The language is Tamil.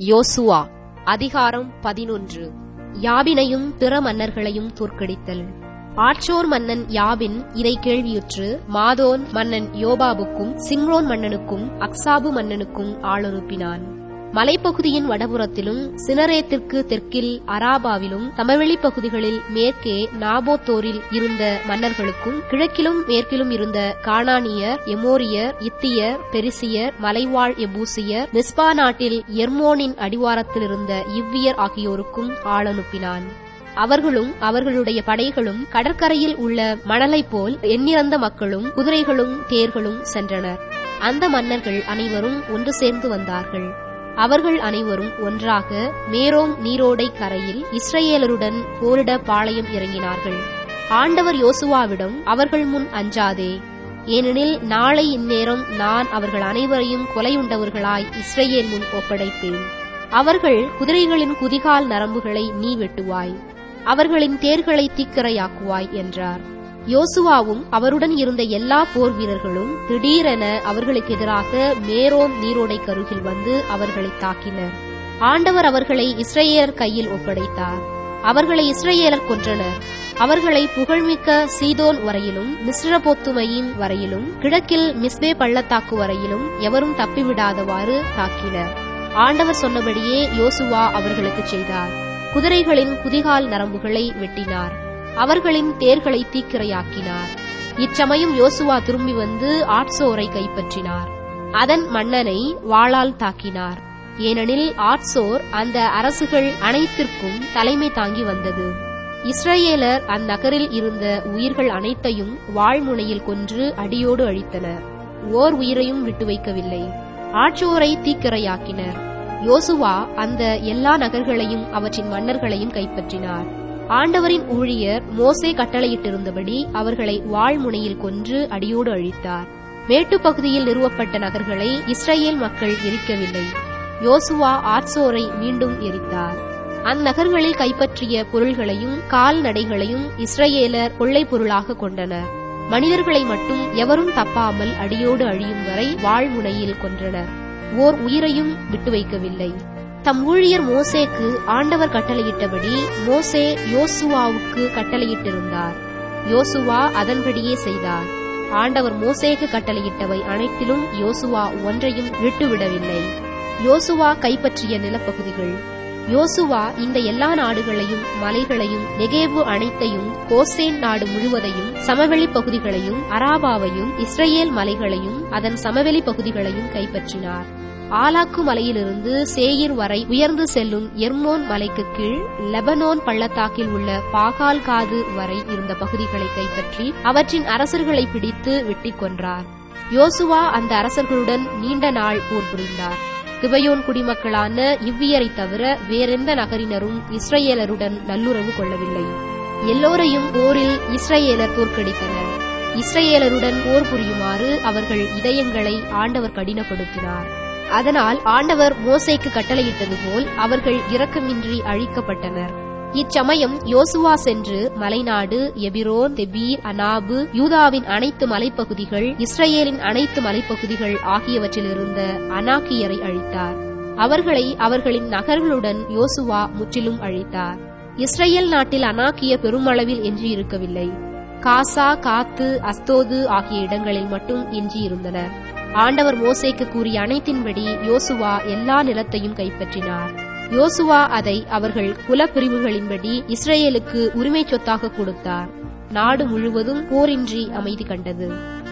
யோசுவா அதிகாரம் பதினொன்று யாபினையும் பிற மன்னர்களையும் தோற்கடித்தல் ஆட்சோர் மன்னன் யாபின் இதை கேள்வியுற்று மாதோன் மன்னன் யோபாபுக்கும் சிம்ரோன் மன்னனுக்கும் அக்சாபு மன்னனுக்கும் ஆளனுப்பினான் மலைப்பகுதியின் வடபுறத்திலும் சினரேத்திற்கு தெற்கில் அராபாவிலும் சமவெளி பகுதிகளில் மேற்கே நாபோத்தோரில் இருந்த மன்னர்களுக்கும் கிழக்கிலும் மேற்கிலும் இருந்த கானானியர் எமோரியர் இத்தியர் பெரிசியர் மலைவாழ் எபூசியர் மிஸ்பா நாட்டில் எர்மோனின் அடிவாரத்தில் இருந்த இவ்வியர் ஆகியோருக்கும் ஆளனுப்பினான் அவர்களும் அவர்களுடைய படைகளும் கடற்கரையில் உள்ள மணலைப் போல் எண்ணிறந்த மக்களும் குதிரைகளும் தேர்களும் சென்றனர் அந்த மன்னர்கள் அனைவரும் ஒன்று சேர்ந்து வந்தார்கள் அவர்கள் அனைவரும் ஒன்றாக மேரோம் நீரோடை கரையில் இஸ்ரேலருடன் போரிட பாளையம் இறங்கினார்கள் ஆண்டவர் யோசுவாவிடம் அவர்கள் முன் அஞ்சாதே ஏனெனில் நாளை இந்நேரம் நான் அவர்கள் அனைவரையும் கொலையுண்டவர்களாய் இஸ்ரேல் முன் ஒப்படைப்பேன் அவர்கள் குதிரைகளின் குதிகால் நரம்புகளை நீ வெட்டுவாய் அவர்களின் தேர்களை தீக்கிரையாக்குவாய் என்றார் யோசுவாவும் அவருடன் இருந்த எல்லா போர் வீரர்களும் திடீரென அவர்களுக்கு எதிராக மேரோம் நீரோடை கருகில் வந்து அவர்களை தாக்கினர் ஆண்டவர் அவர்களை இஸ்ரேயர் கையில் ஒப்படைத்தார் அவர்களை இஸ்ரேலர் கொன்றனர் அவர்களை புகழ்மிக்க சீதோன் வரையிலும் மிஸ்ரபோத்துமையின் வரையிலும் கிழக்கில் மிஸ்பே பள்ளத்தாக்கு வரையிலும் எவரும் தப்பிவிடாதவாறு தாக்கினர் ஆண்டவர் சொன்னபடியே யோசுவா அவர்களுக்கு செய்தார் குதிரைகளின் குதிகால் நரம்புகளை வெட்டினார் அவர்களின் தேர்களை தீக்கிரையாக்கினார் இச்சமயம் யோசுவா திரும்பி வந்து ஆட்சோரை கைப்பற்றினார் அதன் மன்னனை வாளால் தாக்கினார் ஏனெனில் ஆட்சோர் அந்த அரசுகள் அனைத்திற்கும் தலைமை தாங்கி வந்தது இஸ்ரேலர் அந்நகரில் இருந்த உயிர்கள் அனைத்தையும் வாழ்முனையில் கொன்று அடியோடு அழித்தனர் ஓர் உயிரையும் விட்டு வைக்கவில்லை ஆட்சோரை தீக்கிரையாக்கினர் யோசுவா அந்த எல்லா நகர்களையும் அவற்றின் மன்னர்களையும் கைப்பற்றினார் ஆண்டவரின் ஊழியர் மோசே கட்டளையிட்டிருந்தபடி அவர்களை வாழ்முனையில் கொன்று அடியோடு அழித்தார் மேட்டுப்பகுதியில் நிறுவப்பட்ட நகர்களை இஸ்ரேல் மக்கள் எரிக்கவில்லை யோசுவா ஆட்சோரை மீண்டும் எரித்தார் அந்நகர்களில் கைப்பற்றிய பொருள்களையும் கால்நடைகளையும் இஸ்ரேலர் கொள்ளை பொருளாக கொண்டனர் மனிதர்களை மட்டும் எவரும் தப்பாமல் அடியோடு அழியும் வரை வாழ்முனையில் கொன்றனர் ஓர் உயிரையும் விட்டு வைக்கவில்லை தம் ஊழியர் மோசேக்கு ஆண்டவர் கட்டளையிட்டபடி மோசே யோசுவாவுக்கு கட்டளையிட்டிருந்தார் யோசுவா அதன்படியே செய்தார் ஆண்டவர் மோசேக்கு கட்டளையிட்டவை அனைத்திலும் யோசுவா ஒன்றையும் விட்டுவிடவில்லை யோசுவா கைப்பற்றிய நிலப்பகுதிகள் யோசுவா இந்த எல்லா நாடுகளையும் மலைகளையும் நெகேபு அனைத்தையும் கோசேன் நாடு முழுவதையும் சமவெளி பகுதிகளையும் அராபாவையும் இஸ்ரேல் மலைகளையும் அதன் சமவெளி பகுதிகளையும் கைப்பற்றினார் ஆலாக்கு மலையிலிருந்து சேயிர் வரை உயர்ந்து செல்லும் எர்மோன் மலைக்கு கீழ் லெபனோன் பள்ளத்தாக்கில் உள்ள பாகால் காது வரை இருந்த பகுதிகளை கைப்பற்றி அவற்றின் அரசர்களை பிடித்து வெட்டிக் கொன்றார் யோசுவா அந்த அரசர்களுடன் நீண்ட நாள் போர் புரிந்தார் கிபயோன் குடிமக்களான இவ்வியரை தவிர வேறெந்த நகரினரும் இஸ்ரேலருடன் நல்லுறவு கொள்ளவில்லை எல்லோரையும் போரில் இஸ்ரேலர் தோற்கடித்தனர் இஸ்ரேலருடன் போர் புரியுமாறு அவர்கள் இதயங்களை ஆண்டவர் கடினப்படுத்தினார் அதனால் ஆண்டவர் மோசைக்கு கட்டளையிட்டது போல் அவர்கள் இரக்கமின்றி அழிக்கப்பட்டனர் இச்சமயம் யோசுவா சென்று மலைநாடு எபிரோன் தெபீர் அனாபு யூதாவின் அனைத்து மலைப்பகுதிகள் இஸ்ரேலின் அனைத்து மலைப்பகுதிகள் ஆகியவற்றில் இருந்த அனாக்கியரை அழித்தார் அவர்களை அவர்களின் நகர்களுடன் யோசுவா முற்றிலும் அழித்தார் இஸ்ரேல் நாட்டில் அனாக்கிய பெருமளவில் எஞ்சியிருக்கவில்லை காசா காத்து அஸ்தோது ஆகிய இடங்களில் மட்டும் எஞ்சியிருந்தனர் ஆண்டவர் மோசேக்கு கூறிய அனைத்தின்படி யோசுவா எல்லா நிலத்தையும் கைப்பற்றினார் யோசுவா அதை அவர்கள் குலப்பிரிவுகளின்படி இஸ்ரேலுக்கு உரிமை சொத்தாக கொடுத்தார் நாடு முழுவதும் போரின்றி அமைதி கண்டது